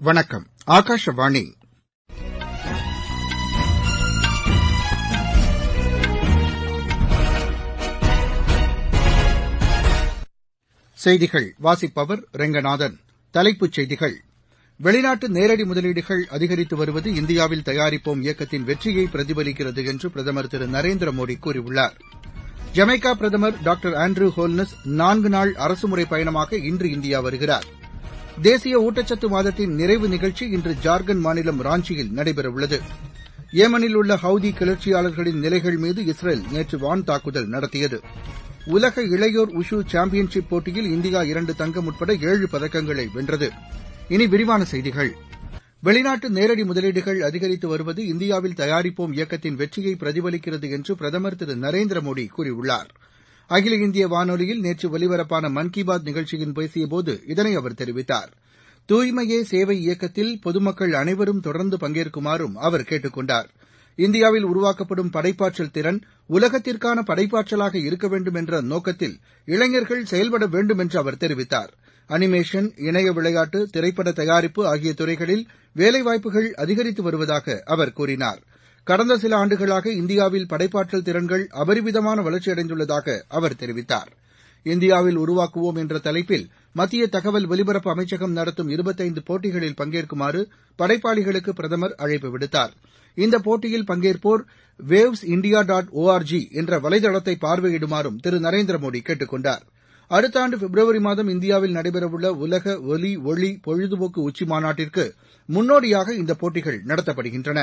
வணக்கம் ஆகாஷவாணி செய்திகள் வாசிப்பவர் ரெங்கநாதன் தலைப்புச் செய்திகள் வெளிநாட்டு நேரடி முதலீடுகள் அதிகரித்து வருவது இந்தியாவில் தயாரிப்போம் இயக்கத்தின் வெற்றியை பிரதிபலிக்கிறது என்று பிரதமர் திரு நரேந்திர மோடி கூறியுள்ளார் ஜமைக்கா பிரதமர் டாக்டர் ஆண்ட்ரூ ஹோல்னஸ் நான்கு நாள் அரசுமுறை பயணமாக இன்று இந்தியா வருகிறார் தேசிய ஊட்டச்சத்து மாதத்தின் நிறைவு நிகழ்ச்சி இன்று ஜார்க்கண்ட் மாநிலம் ராஞ்சியில் நடைபெறவுள்ளது ஏமனில் உள்ள ஹவுதி கிளர்ச்சியாளர்களின் நிலைகள் மீது இஸ்ரேல் நேற்று வான் தாக்குதல் நடத்தியது உலக இளையோர் உஷு சாம்பியன்ஷிப் போட்டியில் இந்தியா இரண்டு தங்கம் உட்பட ஏழு பதக்கங்களை வென்றது இனி விரிவான செய்திகள் வெளிநாட்டு நேரடி முதலீடுகள் அதிகரித்து வருவது இந்தியாவில் தயாரிப்போம் இயக்கத்தின் வெற்றியை பிரதிபலிக்கிறது என்று பிரதமர் திரு நரேந்திர மோடி கூறியுள்ளார் அகில இந்திய வானொலியில் நேற்று ஒலிபரப்பான மன் கி பாத் நிகழ்ச்சியில் பேசியபோது இதனை அவர் தெரிவித்தார் தூய்மையே சேவை இயக்கத்தில் பொதுமக்கள் அனைவரும் தொடர்ந்து பங்கேற்குமாறும் அவர் கேட்டுக் கொண்டார் இந்தியாவில் உருவாக்கப்படும் படைப்பாற்றல் திறன் உலகத்திற்கான படைப்பாற்றலாக இருக்க வேண்டும் என்ற நோக்கத்தில் இளைஞர்கள் செயல்பட வேண்டும் என்று அவர் தெரிவித்தார் அனிமேஷன் இணைய விளையாட்டு திரைப்பட தயாரிப்பு ஆகிய துறைகளில் வேலைவாய்ப்புகள் அதிகரித்து வருவதாக அவர் கூறினார் கடந்த சில ஆண்டுகளாக இந்தியாவில் படைப்பாற்றல் திறன்கள் அபரிவிதமான வளர்ச்சியடைந்துள்ளதாக அவர் தெரிவித்தார் இந்தியாவில் உருவாக்குவோம் என்ற தலைப்பில் மத்திய தகவல் ஒலிபரப்பு அமைச்சகம் நடத்தும் இருபத்தைந்து போட்டிகளில் பங்கேற்குமாறு படைப்பாளிகளுக்கு பிரதமர் அழைப்பு விடுத்தார் இந்த போட்டியில் பங்கேற்போர் வேவ்ஸ் இண்டியா டாட் ஓஆர்ஜி என்ற வலைதளத்தை பார்வையிடுமாறும் திரு நரேந்திர மோடி கேட்டுக் கொண்டார் அடுத்த ஆண்டு பிப்ரவரி மாதம் இந்தியாவில் நடைபெறவுள்ள உலக ஒலி ஒளி பொழுதுபோக்கு உச்சிமாநாட்டிற்கு முன்னோடியாக இந்த போட்டிகள் நடத்தப்படுகின்றன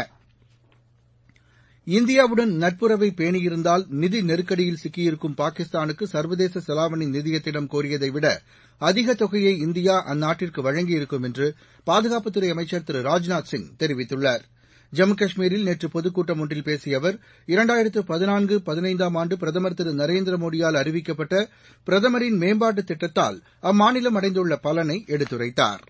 இந்தியாவுடன் நட்புறவை பேணியிருந்தால் நிதி நெருக்கடியில் சிக்கியிருக்கும் பாகிஸ்தானுக்கு சர்வதேச செலாவணி நிதியத்திடம் கோரியதை விட அதிக தொகையை இந்தியா அந்நாட்டிற்கு வழங்கியிருக்கும் என்று பாதுகாப்புத்துறை அமைச்சர் திரு ராஜ்நாத் சிங் தெரிவித்துள்ளார் ஜம்மு காஷ்மீரில் நேற்று பொதுக்கூட்டம் ஒன்றில் பேசிய அவர் இரண்டாயிரத்து பதினான்கு பதினைந்தாம் ஆண்டு பிரதமர் திரு நரேந்திர மோடியால் அறிவிக்கப்பட்ட பிரதமரின் மேம்பாட்டு திட்டத்தால் அம்மாநிலம் அடைந்துள்ள பலனை எடுத்துரைத்தார்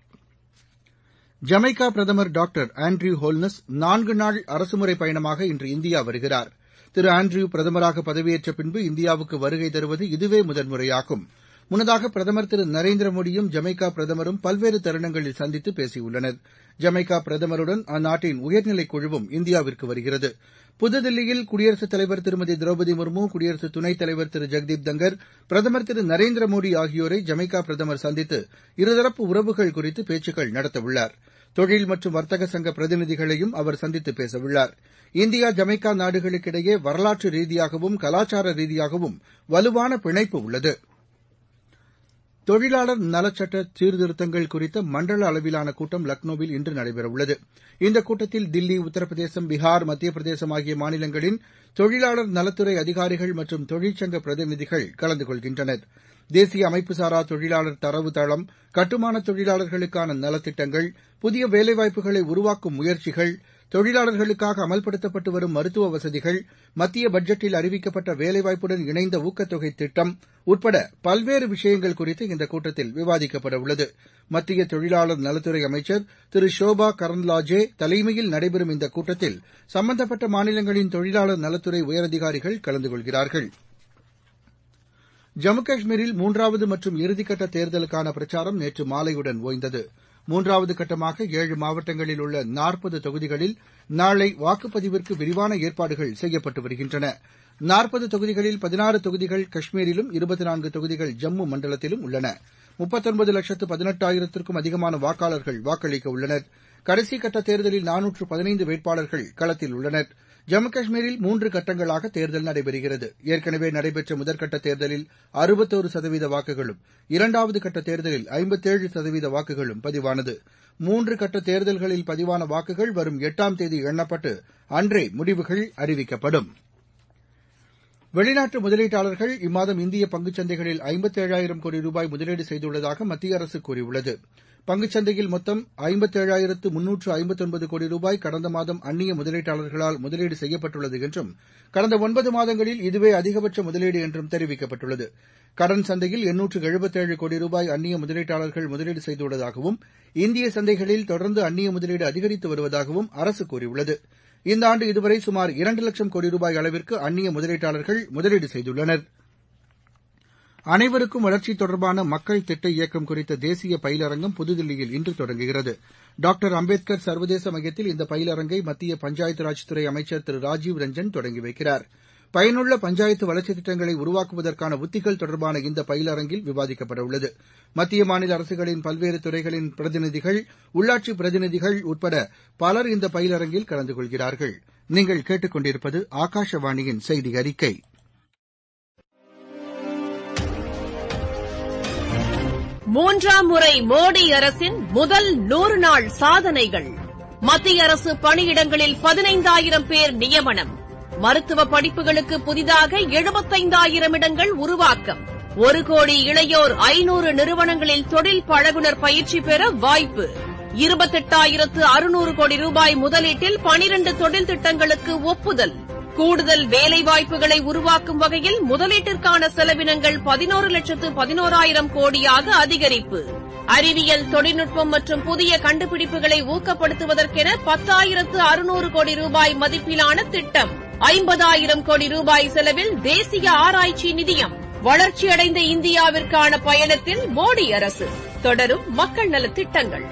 ஜமைக்கா பிரதமர் டாக்டர் ஆண்ட்ரூ ஹோல்னஸ் நான்கு நாள் அரசுமுறை பயணமாக இன்று இந்தியா வருகிறார் திரு ஆண்ட்ரூ பிரதமராக பதவியேற்ற பின்பு இந்தியாவுக்கு வருகை தருவது இதுவே முதன்முறையாகும் முன்னதாக பிரதமர் திரு நரேந்திர மோடியும் ஜமைக்கா பிரதமரும் பல்வேறு தருணங்களில் சந்தித்து பேசியுள்ளனர் ஜமைக்கா பிரதமருடன் அந்நாட்டின் உயர்நிலைக் குழுவும் இந்தியாவிற்கு வருகிறது புதுதில்லியில் குடியரசுத் தலைவர் திருமதி திரௌபதி முர்மு குடியரசு துணைத் தலைவர் திரு ஜெக்தீப் தங்கர் பிரதமர் திரு நரேந்திர மோடி ஆகியோரை ஜமைக்கா பிரதமர் சந்தித்து இருதரப்பு உறவுகள் குறித்து பேச்சுக்கள் நடத்தவுள்ளார் தொழில் மற்றும் வர்த்தக சங்க பிரதிநிதிகளையும் அவர் சந்தித்து பேசவுள்ளார் இந்தியா ஜமைக்கா நாடுகளுக்கிடையே வரலாற்று ரீதியாகவும் கலாச்சார ரீதியாகவும் வலுவான பிணைப்பு உள்ளது தொழிலாளர் நலச்சட்ட சீர்திருத்தங்கள் குறித்த மண்டல அளவிலான கூட்டம் லக்னோவில் இன்று நடைபெறவுள்ளது இந்த கூட்டத்தில் தில்லி உத்தரப்பிரதேசம் பீகார் மத்திய பிரதேசம் ஆகிய மாநிலங்களின் தொழிலாளர் நலத்துறை அதிகாரிகள் மற்றும் தொழிற்சங்க பிரதிநிதிகள் கலந்து கொள்கின்றனர் தேசிய அமைப்புசாரா தொழிலாளர் தரவு தளம் கட்டுமான தொழிலாளர்களுக்கான நலத்திட்டங்கள் புதிய வேலைவாய்ப்புகளை உருவாக்கும் முயற்சிகள் தொழிலாளர்களுக்காக அமல்படுத்தப்பட்டு வரும் மருத்துவ வசதிகள் மத்திய பட்ஜெட்டில் அறிவிக்கப்பட்ட வேலைவாய்ப்புடன் இணைந்த ஊக்கத்தொகை திட்டம் உட்பட பல்வேறு விஷயங்கள் குறித்து இந்த கூட்டத்தில் விவாதிக்கப்பட உள்ளது மத்திய தொழிலாளர் நலத்துறை அமைச்சர் திரு ஷோபா கரன்லாஜே தலைமையில் நடைபெறும் இந்த கூட்டத்தில் சம்பந்தப்பட்ட மாநிலங்களின் தொழிலாளர் நலத்துறை உயரதிகாரிகள் கலந்து கொள்கிறார்கள் ஜம்மு காஷ்மீரில் மூன்றாவது மற்றும் இறுதிக்கட்ட தேர்தலுக்கான பிரச்சாரம் நேற்று மாலையுடன் ஓய்ந்தது மூன்றாவது கட்டமாக ஏழு மாவட்டங்களில் உள்ள நாற்பது தொகுதிகளில் நாளை வாக்குப்பதிவிற்கு விரிவான ஏற்பாடுகள் செய்யப்பட்டு வருகின்றன நாற்பது தொகுதிகளில் பதினாறு தொகுதிகள் காஷ்மீரிலும் இருபத்தி நான்கு தொகுதிகள் ஜம்மு மண்டலத்திலும் உள்ளன முப்பத்தொன்பது லட்சத்து பதினெட்டாயிரத்திற்கும் அதிகமான வாக்காளர்கள் வாக்களிக்க உள்ளனர் கடைசி கட்ட தேர்தலில் நானூற்று பதினைந்து வேட்பாளர்கள் களத்தில் உள்ளனர் ஜம்மு காஷ்மீரில் மூன்று கட்டங்களாக தேர்தல் நடைபெறுகிறது ஏற்கனவே நடைபெற்ற முதற்கட்ட தேர்தலில் அறுபத்தோரு சதவீத வாக்குகளும் இரண்டாவது கட்ட தேர்தலில் ஐம்பத்தேழு சதவீத வாக்குகளும் பதிவானது மூன்று கட்ட தேர்தல்களில் பதிவான வாக்குகள் வரும் எட்டாம் தேதி எண்ணப்பட்டு அன்றே முடிவுகள் அறிவிக்கப்படும் வெளிநாட்டு முதலீட்டாளர்கள் இம்மாதம் இந்திய பங்குச்சந்தைகளில் ஐம்பத்தேழாயிரம் கோடி ரூபாய் முதலீடு செய்துள்ளதாக மத்திய அரசு கூறியுள்ளது பங்குச்சந்தையில் மொத்தம் ஐம்பத்தேழாயிரத்து முன்னூற்று ஐம்பத்தொன்பது கோடி ரூபாய் கடந்த மாதம் அந்நிய முதலீட்டாளர்களால் முதலீடு செய்யப்பட்டுள்ளது என்றும் கடந்த ஒன்பது மாதங்களில் இதுவே அதிகபட்ச முதலீடு என்றும் தெரிவிக்கப்பட்டுள்ளது கடன் சந்தையில் எண்ணூற்று எழுபத்தேழு கோடி ரூபாய் அந்நிய முதலீட்டாளர்கள் முதலீடு செய்துள்ளதாகவும் இந்திய சந்தைகளில் தொடர்ந்து அந்நிய முதலீடு அதிகரித்து வருவதாகவும் அரசு கூறியுள்ளது இந்த ஆண்டு இதுவரை சுமார் இரண்டு லட்சம் கோடி ரூபாய் அளவிற்கு அந்நிய முதலீட்டாளர்கள் முதலீடு செய்துள்ளனா் அனைவருக்கும் வளர்ச்சி தொடர்பான மக்கள் திட்ட இயக்கம் குறித்த தேசிய பயிலரங்கம் புதுதில்லியில் இன்று தொடங்குகிறது டாக்டர் அம்பேத்கர் சர்வதேச மையத்தில் இந்த பயிலரங்கை மத்திய பஞ்சாயத்து ராஜ் துறை அமைச்சர் திரு ராஜீவ் ரஞ்சன் தொடங்கி வைக்கிறார் பயனுள்ள பஞ்சாயத்து வளர்ச்சித் திட்டங்களை உருவாக்குவதற்கான உத்திகள் தொடர்பான இந்த பயிலரங்கில் விவாதிக்கப்படவுள்ளது மத்திய மாநில அரசுகளின் பல்வேறு துறைகளின் பிரதிநிதிகள் உள்ளாட்சி பிரதிநிதிகள் உட்பட பலர் இந்த பயிலரங்கில் கலந்து கொள்கிறார்கள் நீங்கள் கேட்டுக் கொண்டிருப்பது ஆகாஷவாணியின் செய்தி அறிக்கை மூன்றாம் முறை மோடி அரசின் முதல் நூறு நாள் சாதனைகள் மத்திய அரசு பணியிடங்களில் பதினைந்தாயிரம் பேர் நியமனம் மருத்துவ படிப்புகளுக்கு புதிதாக எழுபத்தைந்தாயிரம் இடங்கள் உருவாக்கம் ஒரு கோடி இளையோர் ஐநூறு நிறுவனங்களில் தொழில் பழகுனர் பயிற்சி பெற வாய்ப்பு இருபத்தெட்டாயிரத்து அறுநூறு கோடி ரூபாய் முதலீட்டில் பனிரண்டு தொழில் திட்டங்களுக்கு ஒப்புதல் கூடுதல் வேலைவாய்ப்புகளை உருவாக்கும் வகையில் முதலீட்டிற்கான செலவினங்கள் பதினோரு லட்சத்து பதினோராயிரம் கோடியாக அதிகரிப்பு அறிவியல் தொழில்நுட்பம் மற்றும் புதிய கண்டுபிடிப்புகளை ஊக்கப்படுத்துவதற்கென பத்தாயிரத்து அறுநூறு கோடி ரூபாய் மதிப்பிலான திட்டம் ஐம்பதாயிரம் கோடி ரூபாய் செலவில் தேசிய ஆராய்ச்சி நிதியம் வளர்ச்சியடைந்த இந்தியாவிற்கான பயணத்தில் மோடி அரசு தொடரும் மக்கள் நலத் திட்டங்கள்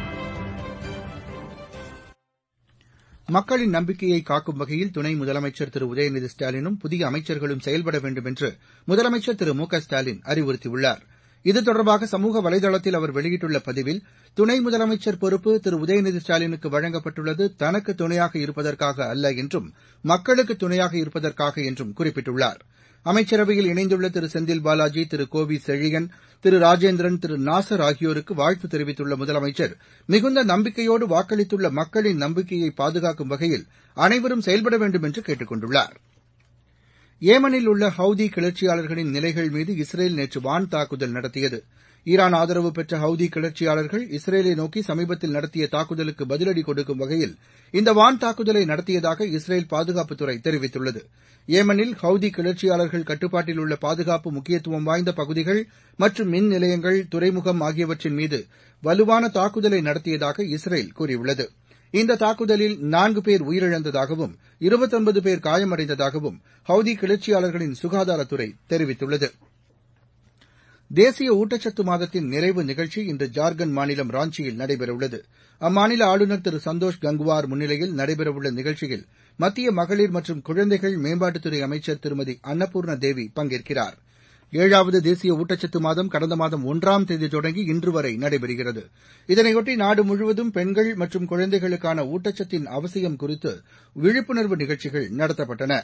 மக்களின் நம்பிக்கையை காக்கும் வகையில் துணை முதலமைச்சர் திரு உதயநிதி ஸ்டாலினும் புதிய அமைச்சர்களும் செயல்பட வேண்டும் என்று முதலமைச்சர் திரு மு க ஸ்டாலின் அறிவுறுத்தியுள்ளார் இது தொடர்பாக சமூக வலைதளத்தில் அவர் வெளியிட்டுள்ள பதிவில் துணை முதலமைச்சர் பொறுப்பு திரு உதயநிதி ஸ்டாலினுக்கு வழங்கப்பட்டுள்ளது தனக்கு துணையாக இருப்பதற்காக அல்ல என்றும் மக்களுக்கு துணையாக இருப்பதற்காக என்றும் குறிப்பிட்டுள்ளார் அமைச்சரவையில் இணைந்துள்ள திரு செந்தில் பாலாஜி திரு கோவி செழியன் திரு ராஜேந்திரன் திரு நாசர் ஆகியோருக்கு வாழ்த்து தெரிவித்துள்ள முதலமைச்சர் மிகுந்த நம்பிக்கையோடு வாக்களித்துள்ள மக்களின் நம்பிக்கையை பாதுகாக்கும் வகையில் அனைவரும் செயல்பட வேண்டும் என்று கேட்டுக் கொண்டுள்ளார் ஏமனில் உள்ள ஹவுதி கிளர்ச்சியாளர்களின் நிலைகள் மீது இஸ்ரேல் நேற்று வான் தாக்குதல் நடத்தியது ஈரான் ஆதரவு பெற்ற ஹவுதி கிளர்ச்சியாளர்கள் இஸ்ரேலை நோக்கி சமீபத்தில் நடத்திய தாக்குதலுக்கு பதிலடி கொடுக்கும் வகையில் இந்த வான் தாக்குதலை நடத்தியதாக இஸ்ரேல் பாதுகாப்புத்துறை தெரிவித்துள்ளது ஏமனில் ஹவுதி கிளர்ச்சியாளர்கள் கட்டுப்பாட்டில் உள்ள பாதுகாப்பு முக்கியத்துவம் வாய்ந்த பகுதிகள் மற்றும் மின் நிலையங்கள் துறைமுகம் ஆகியவற்றின் மீது வலுவான தாக்குதலை நடத்தியதாக இஸ்ரேல் கூறியுள்ளது இந்த தாக்குதலில் நான்கு பேர் உயிரிழந்ததாகவும் இருபத்தொன்பது பேர் காயமடைந்ததாகவும் ஹவுதி கிளர்ச்சியாளர்களின் சுகாதாரத்துறை தெரிவித்துள்ளது தேசிய ஊட்டச்சத்து மாதத்தின் நிறைவு நிகழ்ச்சி இன்று ஜார்க்கண்ட் மாநிலம் ராஞ்சியில் நடைபெறவுள்ளது அம்மாநில ஆளுநர் திரு சந்தோஷ் கங்குவார் முன்னிலையில் நடைபெறவுள்ள நிகழ்ச்சியில் மத்திய மகளிர் மற்றும் குழந்தைகள் மேம்பாட்டுத்துறை அமைச்சர் திருமதி அன்னபூர்ணா தேவி பங்கேற்கிறார் ஏழாவது தேசிய ஊட்டச்சத்து மாதம் கடந்த மாதம் ஒன்றாம் தேதி தொடங்கி இன்று வரை நடைபெறுகிறது இதனையொட்டி நாடு முழுவதும் பெண்கள் மற்றும் குழந்தைகளுக்கான ஊட்டச்சத்தின் அவசியம் குறித்து விழிப்புணர்வு நிகழ்ச்சிகள் நடத்தப்பட்டன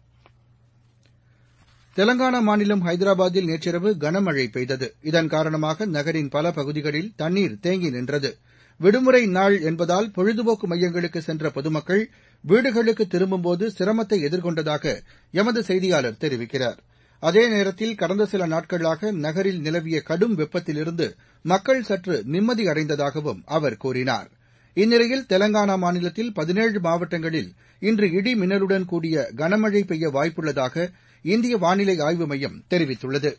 தெலங்கானா மாநிலம் ஹைதராபாத்தில் நேற்றிரவு கனமழை பெய்தது இதன் காரணமாக நகரின் பல பகுதிகளில் தண்ணீர் தேங்கி நின்றது விடுமுறை நாள் என்பதால் பொழுதுபோக்கு மையங்களுக்கு சென்ற பொதுமக்கள் வீடுகளுக்கு திரும்பும்போது சிரமத்தை எதிர்கொண்டதாக எமது செய்தியாளர் தெரிவிக்கிறார் அதே நேரத்தில் கடந்த சில நாட்களாக நகரில் நிலவிய கடும் வெப்பத்திலிருந்து மக்கள் சற்று நிம்மதி அடைந்ததாகவும் அவர் கூறினார் இந்நிலையில் தெலங்கானா மாநிலத்தில் பதினேழு மாவட்டங்களில் இன்று இடி மின்னலுடன் கூடிய கனமழை பெய்ய வாய்ப்புள்ளதாக இந்திய வானிலை ஆய்வு மையம் தெரிவித்துள்ளது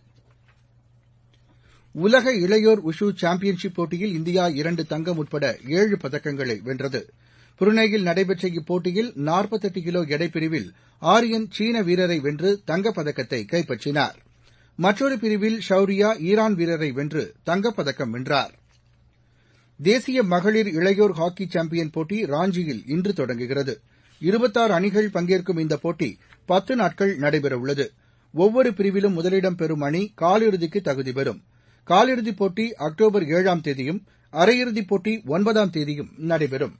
உலக இளையோர் உஷு சாம்பியன்ஷிப் போட்டியில் இந்தியா இரண்டு தங்கம் உட்பட ஏழு பதக்கங்களை வென்றது புருனேயில் நடைபெற்ற இப்போட்டியில் நாற்பத்தெட்டு கிலோ எடைப்பிரிவில் ஆரியன் சீன வீரரை வென்று தங்கப்பதக்கத்தை கைப்பற்றினார் மற்றொரு பிரிவில் ஷௌரியா ஈரான் வீரரை வென்று தங்கப்பதக்கம் வென்றார் தேசிய மகளிர் இளையோர் ஹாக்கி சாம்பியன் போட்டி ராஞ்சியில் இன்று தொடங்குகிறது இருபத்தாறு அணிகள் பங்கேற்கும் இந்த போட்டி பத்து நாட்கள் நடைபெறவுள்ளது ஒவ்வொரு பிரிவிலும் முதலிடம் பெறும் அணி காலிறுதிக்கு தகுதி பெறும் காலிறுதிப் போட்டி அக்டோபர் ஏழாம் தேதியும் அரையிறுதிப் போட்டி ஒன்பதாம் தேதியும் நடைபெறும்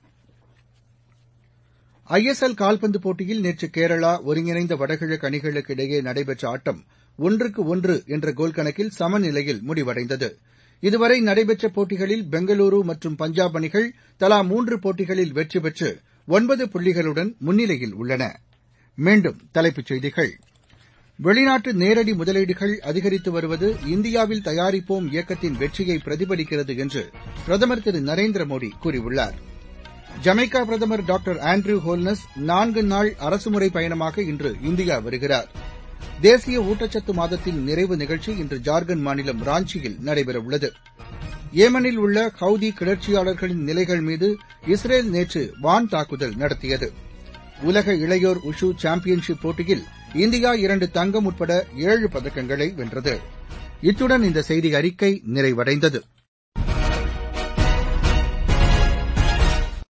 ஐ எஸ் எல் கால்பந்து போட்டியில் நேற்று கேரளா ஒருங்கிணைந்த வடகிழக்கு அணிகளுக்கு இடையே நடைபெற்ற ஆட்டம் ஒன்றுக்கு ஒன்று என்ற கோல் கணக்கில் சமநிலையில் முடிவடைந்தது இதுவரை நடைபெற்ற போட்டிகளில் பெங்களூரு மற்றும் பஞ்சாப் அணிகள் தலா மூன்று போட்டிகளில் வெற்றி பெற்று ஒன்பது புள்ளிகளுடன் முன்னிலையில் உள்ளன மீண்டும் தலைப்புச் செய்திகள் வெளிநாட்டு நேரடி முதலீடுகள் அதிகரித்து வருவது இந்தியாவில் தயாரிப்போம் இயக்கத்தின் வெற்றியை பிரதிபலிக்கிறது என்று பிரதமர் திரு நரேந்திர மோடி கூறியுள்ளார் ஜமைக்கா பிரதமர் டாக்டர் ஆண்ட்ரூ ஹோல்னஸ் நான்கு நாள் அரசுமுறை பயணமாக இன்று இந்தியா வருகிறார் தேசிய ஊட்டச்சத்து மாதத்தின் நிறைவு நிகழ்ச்சி இன்று ஜார்க்கண்ட் மாநிலம் ராஞ்சியில் நடைபெறவுள்ளது ஏமனில் உள்ள ஹவுதி கிளர்ச்சியாளர்களின் நிலைகள் மீது இஸ்ரேல் நேற்று வான் தாக்குதல் நடத்தியது உலக இளையோர் உஷு சாம்பியன்ஷிப் போட்டியில் இந்தியா இரண்டு தங்கம் உட்பட ஏழு பதக்கங்களை வென்றது இத்துடன் இந்த செய்தி அறிக்கை நிறைவடைந்தது